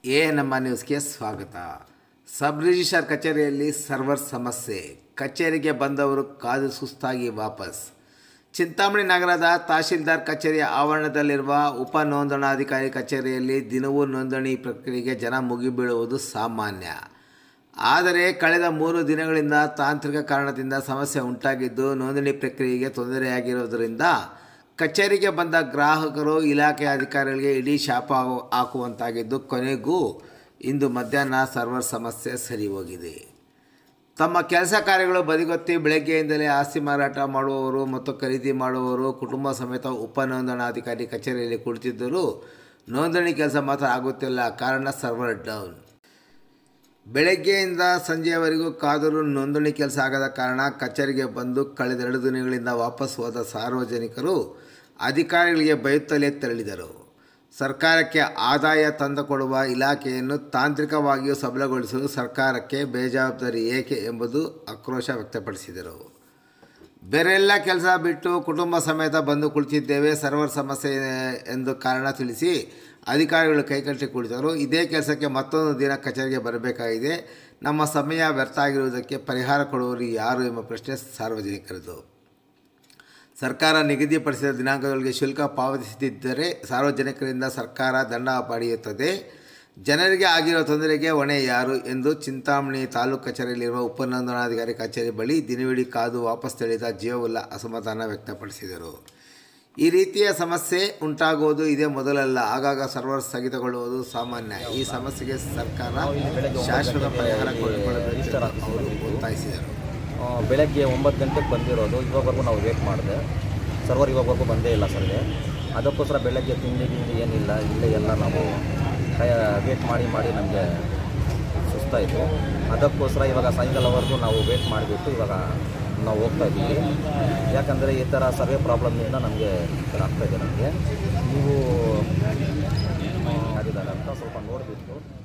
A ನಮ್ಮ ನ್ಯೂಸ್ಗೆ ಸ್ವಾಗತ ಸಬ್ ರಿಜಿಸ್ಟ್ರಾರ್ ಕಚೇರಿಯಲ್ಲಿ ಸರ್ವರ್ ಸಮಸ್ಯೆ ಕಚೇರಿಗೆ ಬಂದವರು ಕಾದು ಸುಸ್ತಾಗಿ ವಾಪಸ್ ಚಿಂತಾಮಣಿ ನಗರದ ತಹಶೀಲ್ದಾರ್ ಕಚೇರಿಯ ಆವರಣದಲ್ಲಿರುವ ಉಪ ನೋಂದಣಾಧಿಕಾರಿ ಕಚೇರಿಯಲ್ಲಿ ದಿನವೂ ನೋಂದಣಿ ಪ್ರಕ್ರಿಯೆಗೆ ಜನ ಮುಗಿಬೀಳುವುದು ಸಾಮಾನ್ಯ ಆದರೆ ಕಳೆದ ಮೂರು ದಿನಗಳಿಂದ ತಾಂತ್ರಿಕ ಕಾರಣದಿಂದ ಸಮಸ್ಯೆ ಉಂಟಾಗಿದ್ದು ನೋಂದಣಿ ಪ್ರಕ್ರಿಯೆಗೆ ತೊಂದರೆಯಾಗಿರುವುದರಿಂದ ಕಚೇರಿಗೆ ಬಂದ ಗ್ರಾಹಕರು ಇಲಾಖೆ ಅಧಿಕಾರಿಗಳಿಗೆ ಇಡೀ ಶಾಪ ಹಾಕು- ಹಾಕುವಂತಾಗಿದ್ದು ಕೊನೆಗೂ ಇಂದು ಮಧ್ಯಾಹ್ನ ಸರ್ವರ್ ಸಮಸ್ಯೆ ಸರಿ ಹೋಗಿದೆ ತಮ್ಮ ಕೆಲಸ ಕಾರ್ಯಗಳು ಬದಿಗೊತ್ತಿ ಬೆಳಗ್ಗೆಯಿಂದಲೇ ಆಸ್ತಿ ಮಾರಾಟ ಮಾಡುವವರು ಮತ್ತು ಖರೀದಿ ಮಾಡುವವರು ಕುಟುಂಬ ಸಮೇತ ಉಪ ನೋಂದಣಾಧಿಕಾರಿ ಕಚೇರಿಯಲ್ಲಿ ಕುಳಿತಿದ್ದರೂ ನೋಂದಣಿ ಕೆಲಸ ಮಾತ್ರ ಆಗುತ್ತಿಲ್ಲ ಕಾರಣ ಸರ್ವರ್ ಡೌನ್ ಬೆಳಗ್ಗೆಯಿಂದ ಸಂಜೆಯವರೆಗೂ ಕಾದರೂ ನೋಂದಣಿ ಕೆಲಸ ಆಗದ ಕಾರಣ ಕಚೇರಿಗೆ ಬಂದು ಕಳೆದ ಎರಡು ದಿನಗಳಿಂದ ವಾಪಸ್ ಹೋದ ಸಾರ್ವಜನಿಕರು ಅಧಿಕಾರಿಗಳಿಗೆ ಬೈಯುತ್ತಲೇ ತೆರಳಿದರು ಸರ್ಕಾರಕ್ಕೆ ಆದಾಯ ತಂದುಕೊಡುವ ಇಲಾಖೆಯನ್ನು ತಾಂತ್ರಿಕವಾಗಿಯೂ ಸಬಲಗೊಳಿಸಲು ಸರ್ಕಾರಕ್ಕೆ ಬೇಜವಾಬ್ದಾರಿ ಏಕೆ ಎಂಬುದು ಆಕ್ರೋಶ ವ್ಯಕ್ತಪಡಿಸಿದರು ಬೇರೆಲ್ಲ ಕೆಲಸ ಬಿಟ್ಟು ಕುಟುಂಬ ಸಮೇತ ಬಂದು ಕುಳಿತಿದ್ದೇವೆ ಸರ್ವರ್ ಸಮಸ್ಯೆ ಎಂದು ಕಾರಣ ತಿಳಿಸಿ ಅಧಿಕಾರಿಗಳು ಕೈಕಟ್ಟಿ ಕುಳಿತರು ಇದೇ ಕೆಲಸಕ್ಕೆ ಮತ್ತೊಂದು ದಿನ ಕಚೇರಿಗೆ ಬರಬೇಕಾಗಿದೆ ನಮ್ಮ ಸಮಯ ವ್ಯರ್ಥ ಆಗಿರುವುದಕ್ಕೆ ಪರಿಹಾರ ಕೊಡುವವರು ಯಾರು ಎಂಬ ಪ್ರಶ್ನೆ ಸಾರ್ವಜನಿಕರದು ಸರ್ಕಾರ ನಿಗದಿಪಡಿಸಿದ ದಿನಾಂಕಗಳಿಗೆ ಶುಲ್ಕ ಪಾವತಿಸದಿದ್ದರೆ ಸಾರ್ವಜನಿಕರಿಂದ ಸರ್ಕಾರ ದಂಡ ಪಡೆಯುತ್ತದೆ ಜನರಿಗೆ ಆಗಿರೋ ತೊಂದರೆಗೆ ಹೊಣೆ ಯಾರು ಎಂದು ಚಿಂತಾಮಣಿ ತಾಲೂಕು ಕಚೇರಿಯಲ್ಲಿರುವ ಉಪನೋಂದಣಾಧಿಕಾರಿ ಕಚೇರಿ ಬಳಿ ದಿನವಿಡೀ ಕಾದು ವಾಪಸ್ ತೆಳೆದ ಜೀವವುಲ್ಲ ಅಸಮಾಧಾನ ವ್ಯಕ್ತಪಡಿಸಿದರು ಈ ರೀತಿಯ ಸಮಸ್ಯೆ ಉಂಟಾಗುವುದು ಇದೇ ಮೊದಲಲ್ಲ ಆಗಾಗ ಸರ್ವರ್ ಸ್ಥಗಿತಗೊಳ್ಳುವುದು ಸಾಮಾನ್ಯ ಈ ಸಮಸ್ಯೆಗೆ ಸರ್ಕಾರ ಶಾಶ್ವತ ಪರಿಹಾರ ಕೊಡಿಕೊಳ್ಳಬೇಕು ಅವರು ಒತ್ತಾಯಿಸಿದರು ಆ, ಬೆಳಗ್ಗೆ ಒಂಬತ್ತು ಗಂಟೆಗೆ ಬಂದಿರೋದು ಇವಾಗವರೆಗೂ ನಾವು ವೇಟ್ ಮಾಡಿದೆ ಸರ್ವರ್ ಇವಾಗವರೆಗೂ ಬಂದೇ ಇಲ್ಲ ಸರ್ಗೆ ಅದಕ್ಕೋಸ್ಕರ ಬೆಳಗ್ಗೆ ತಿಂಡಿ ಗಿಂಡಿ ಏನಿಲ್ಲ ಇಲ್ಲೇ ಎಲ್ಲ ನಾವು ವೇಟ್ ಮಾಡಿ ಮಾಡಿ ನಮಗೆ ಸುಸ್ತಾಯಿತು ಅದಕ್ಕೋಸ್ಕರ ಇವಾಗ ಸಾಯಂಕಾಲವರೆಗೂ ನಾವು ವೇಟ್ ಮಾಡಿಬಿಟ್ಟು ಇವಾಗ ನಾವು ಹೋಗ್ತಾ ಇದ್ದೀವಿ ಯಾಕಂದರೆ ಈ ಥರ ಸರ್ವೆ ಪ್ರಾಬ್ಲಮ್ನಿಂದ ನಮಗೆ ಈ ಥರ ಆಗ್ತಾಯಿದೆ ನಮಗೆ ನೀವು ಆಗಿದ್ದಾರೆ ಅಂತ ಸ್ವಲ್ಪ ನೋಡಿಬಿಟ್ಟು